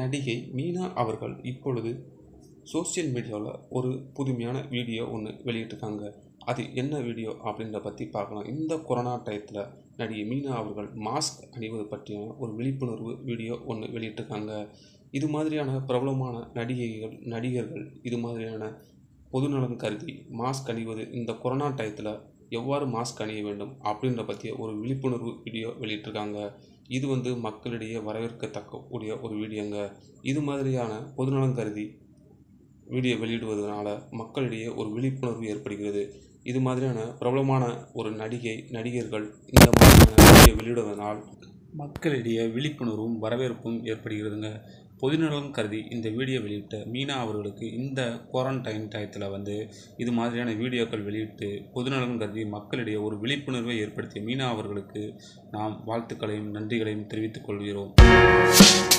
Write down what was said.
நடிகை மீனா அவர்கள் இப்பொழுது சோஷியல் மீடியாவில் ஒரு புதுமையான வீடியோ ஒன்று வெளியிட்டிருக்காங்க அது என்ன வீடியோ அப்படின்றத பற்றி பார்க்கலாம் இந்த கொரோனா டயத்தில் நடிகை மீனா அவர்கள் மாஸ்க் அணிவது பற்றியான ஒரு விழிப்புணர்வு வீடியோ ஒன்று வெளியிட்டிருக்காங்க இது மாதிரியான பிரபலமான நடிகைகள் நடிகர்கள் இது மாதிரியான பொதுநலன் கருதி மாஸ்க் அணிவது இந்த கொரோனா டயத்தில் எவ்வாறு மாஸ்க் அணிய வேண்டும் அப்படின்ற பற்றிய ஒரு விழிப்புணர்வு வீடியோ வெளியிட்டிருக்காங்க இது வந்து மக்களிடையே வரவேற்கத்தக்க கூடிய ஒரு வீடியோங்க இது மாதிரியான பொதுநலன் கருதி வீடியோ வெளியிடுவதனால மக்களிடையே ஒரு விழிப்புணர்வு ஏற்படுகிறது இது மாதிரியான பிரபலமான ஒரு நடிகை நடிகர்கள் இந்த மாதிரியான வீடியோ வெளியிடுவதனால் மக்களிடையே விழிப்புணர்வும் வரவேற்பும் ஏற்படுகிறதுங்க பொதுநலன் கருதி இந்த வீடியோ வெளியிட்ட மீனா அவர்களுக்கு இந்த குவாரண்டைன் டயத்தில் வந்து இது மாதிரியான வீடியோக்கள் வெளியிட்டு பொதுநலன் கருதி மக்களிடையே ஒரு விழிப்புணர்வை ஏற்படுத்திய மீனா அவர்களுக்கு நாம் வாழ்த்துக்களையும் நன்றிகளையும் தெரிவித்துக் கொள்கிறோம்